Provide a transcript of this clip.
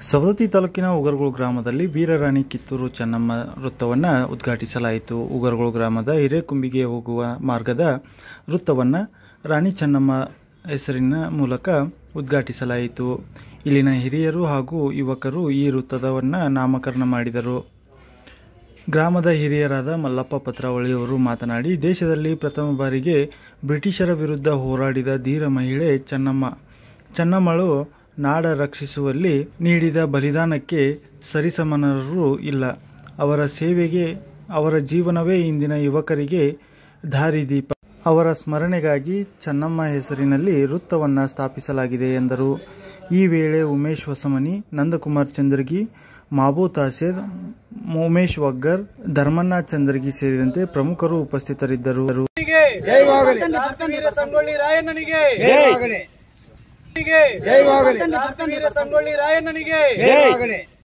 ಸವದತ್ತಿ ತಾಲೂಕಿನ ಉಗರ್ಗೋಳು ಗ್ರಾಮದಲ್ಲಿ ವೀರರಾಣಿ ಕಿತ್ತೂರು ಚೆನ್ನಮ್ಮ ವೃತ್ತವನ್ನು ಉದ್ಘಾಟಿಸಲಾಯಿತು ಉಗರ್ಗೋಳು ಗ್ರಾಮದ ಹಿರೇಕುಂಬಿಗೆ ಹೋಗುವ ಮಾರ್ಗದ ವೃತ್ತವನ್ನು ರಾಣಿ ಚೆನ್ನಮ್ಮ ಹೆಸರಿನ ಮೂಲಕ ಉದ್ಘಾಟಿಸಲಾಯಿತು ಇಲ್ಲಿನ ಹಿರಿಯರು ಹಾಗೂ ಯುವಕರು ಈ ವೃತ್ತದವನ್ನು ನಾಮಕರಣ ಮಾಡಿದರು ಗ್ರಾಮದ ಹಿರಿಯರಾದ ಮಲ್ಲಪ್ಪ ಪತ್ರಾವಳಿಯವರು ಮಾತನಾಡಿ ದೇಶದಲ್ಲಿ ಪ್ರಥಮ ಬಾರಿಗೆ ಬ್ರಿಟಿಷರ ವಿರುದ್ಧ ಹೋರಾಡಿದ ಧೀರ ಮಹಿಳೆ ಚೆನ್ನಮ್ಮ ಚೆನ್ನಮ್ಮಳು ನಾಡ ರಕ್ಷಿಸುವಲ್ಲಿ ನೀಡಿದ ಬಲಿದಾನಕ್ಕೆ ಸರಿಸಮನರು ಇಲ್ಲ ಅವರ ಸೇವೆಗೆ ಅವರ ಜೀವನವೇ ಇಂದಿನ ಯುವಕರಿಗೆ ದಾರಿದೀಪ ಅವರ ಸ್ಮರಣೆಗಾಗಿ ಚೆನ್ನಮ್ಮ ಹೆಸರಿನಲ್ಲಿ ವೃತ್ತವನ್ನು ಸ್ಥಾಪಿಸಲಾಗಿದೆ ಎಂದರು ಈ ವೇಳೆ ಉಮೇಶ್ ಹೊಸಮನಿ ನಂದಕುಮಾರ್ ಚಂದ್ರಗಿ ಮಾಬೂ ತಾಸೇದ್ ಉಮೇಶ್ ವಗ್ಗರ್ ಧರ್ಮಣ್ಣ ಚಂದ್ರಗಿ ಸೇರಿದಂತೆ ಪ್ರಮುಖರು ಉಪಸ್ಥಿತರಿದ್ದರು ರಾತ್ರಿವೀರ ಸಂಗೊಳ್ಳಿ ರಾಯಣ್ಣನಿಗೆ ಜಯವಾಗಲಿ ರಾತ್ರಿವೀರ ಸಂಗೊಳ್ಳಿ ರಾಯಣ್ಣನಿಗೆ ಜಯವಾಗಲಿ